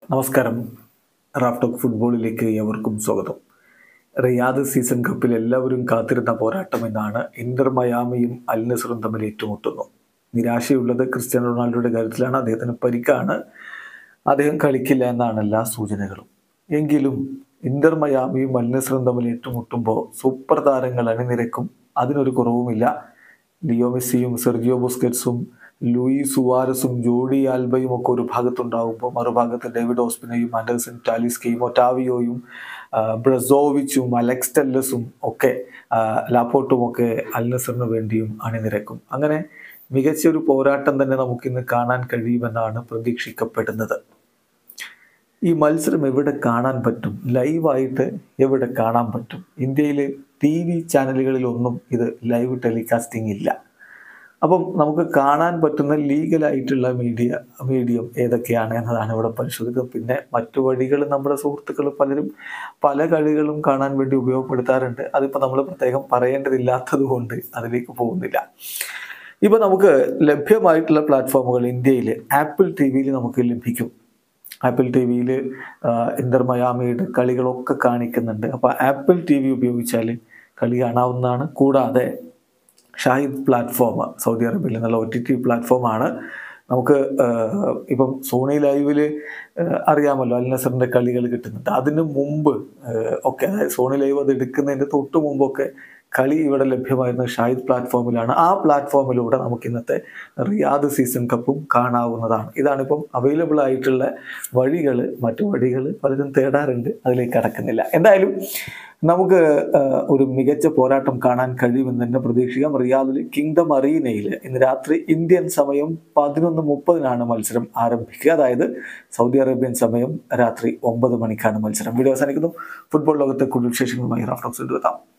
നമസ്കാരം റാഫ്റ്റോക്ക് ഫുട്ബോളിലേക്ക് എവർക്കും സ്വാഗതം റിയാദ് സീസൺ കപ്പിൽ എല്ലാവരും കാത്തിരുന്ന പോരാട്ടം എന്നാണ് ഇന്റർ മയാമിയും അൽ നസറും തമ്മിൽ ഏറ്റുമുട്ടുന്നു നിരാശയുള്ളത് ക്രിസ്ത്യാനോ റൊണാൾഡോയുടെ കാര്യത്തിലാണ് അദ്ദേഹത്തിന് പരിക്കാണ് അദ്ദേഹം കളിക്കില്ല എന്നാണ് എല്ലാ സൂചനകളും എങ്കിലും ഇന്റർ മയാമിയും അൽ നസറും തമ്മിൽ ഏറ്റുമുട്ടുമ്പോൾ സൂപ്പർ താരങ്ങൾ അണിനിരക്കും അതിനൊരു കുറവുമില്ല ലിയോ മെസ്സിയും സെർജിയോ ബുസ്കറ്റ്സും ലൂയി സുവാരസും ജോഡി ആൽബയും ഒക്കെ ഒരു ഭാഗത്തുണ്ടാകുമ്പോൾ മറുഭാഗത്ത് ഡേവിഡ് ഓസ്പിനയും ആൻഡേഴ്സൺ ടാലിസ്കയും ഒറ്റാവിയോയും ആ, ബ്രസോവിച്ചും അലക്സ് ടെല്ലസും ഒക്കെ ആ, ലാപ്പോട്ടും ഒക്കെ അൽനസറിന് വേണ്ടിയും അണിനിരക്കും അങ്ങനെ മികച്ച ഒരു പോരാട്ടം തന്നെ നമുക്കിന്ന് കാണാൻ കഴിയുമെന്നാണ് പ്രതീക്ഷിക്കപ്പെടുന്നത് ഈ മത്സരം എവിടെ കാണാൻ പറ്റും ലൈവായിട്ട് എവിടെ കാണാൻ പറ്റും ഇന്ത്യയിലെ ടി വി ചാനലുകളിലൊന്നും ഇത് ലൈവ് ടെലികാസ്റ്റിംഗ് ഇല്ല അപ്പം നമുക്ക് കാണാൻ പറ്റുന്ന ലീഗലായിട്ടുള്ള മീഡിയ മീഡിയം ഏതൊക്കെയാണ് എന്നതാണ് ഇവിടെ പരിശോധിക്കുന്നത് പിന്നെ മറ്റു വഴികൾ നമ്മുടെ സുഹൃത്തുക്കൾ പലരും പല കളികളും കാണാൻ വേണ്ടി ഉപയോഗപ്പെടുത്താറുണ്ട് അതിപ്പോൾ നമ്മൾ പ്രത്യേകം പറയേണ്ടതില്ലാത്തത് കൊണ്ട് അതിലേക്ക് പോകുന്നില്ല ഇപ്പോൾ നമുക്ക് ലഭ്യമായിട്ടുള്ള പ്ലാറ്റ്ഫോമുകൾ ഇന്ത്യയിൽ ആപ്പിൾ ടി വിയിൽ നമുക്ക് ലഭിക്കും ആപ്പിൾ ടി വിയിൽ ഇന്റർ മയാമിയുടെ കളികളൊക്കെ കാണിക്കുന്നുണ്ട് അപ്പോൾ ആപ്പിൾ ടി വി ഉപയോഗിച്ചാൽ കളി കാണാവുന്നതാണ് കൂടാതെ ഷാഹിദ് പ്ലാറ്റ്ഫോം സൗദി അറേബ്യയിൽ നിന്നുള്ള ഒ ടി ടി പ്ലാറ്റ്ഫോമാണ് നമുക്ക് ആഹ്, ഇപ്പം സോണി ലൈവിൽ അറിയാമല്ലോ അൽ നസറിൻ്റെ കളികൾ കിട്ടുന്നുണ്ട് അതിന് മുമ്പ് ആഹ്, ഒക്കെ അതായത് സോണി ലൈവ് അത് എടുക്കുന്നതിൻ്റെ തൊട്ട് മുമ്പൊക്കെ കളി ഇവിടെ ലഭ്യമായിരുന്ന ഷാഹിദ് പ്ലാറ്റ്ഫോമിലാണ് ആ പ്ലാറ്റ്ഫോമിലൂടെ നമുക്ക് ഇന്നത്തെ റിയാദ് സീസൺ കപ്പും കാണാവുന്നതാണ് ഇതാണിപ്പം അവൈലബിൾ ആയിട്ടുള്ള വഴികൾ മറ്റു വഴികൾ പലരും തേടാറുണ്ട് അതിലേക്ക് കടക്കുന്നില്ല എന്തായാലും നമുക്ക് ആ, ഒരു മികച്ച പോരാട്ടം കാണാൻ കഴിയുമെന്ന് തന്നെ പ്രതീക്ഷിക്കാം റിയാദിൽ കിങ്ഡം അറീനയിൽ ഇന്ന് രാത്രി ഇന്ത്യൻ സമയം പതിനൊന്ന് മുപ്പതിനാണ് മത്സരം ആരംഭിക്കുക അതായത് സൗദി അറേബ്യൻ സമയം രാത്രി ഒമ്പത് മണിക്കാണ് മത്സരം വീഡിയോ അവസാനിക്കുന്നു ഫുട്ബോൾ ലോകത്തെ കൂടുതൽ വിശേഷങ്ങളുമായി റാഫ്റ്റോക്സ് എത്താം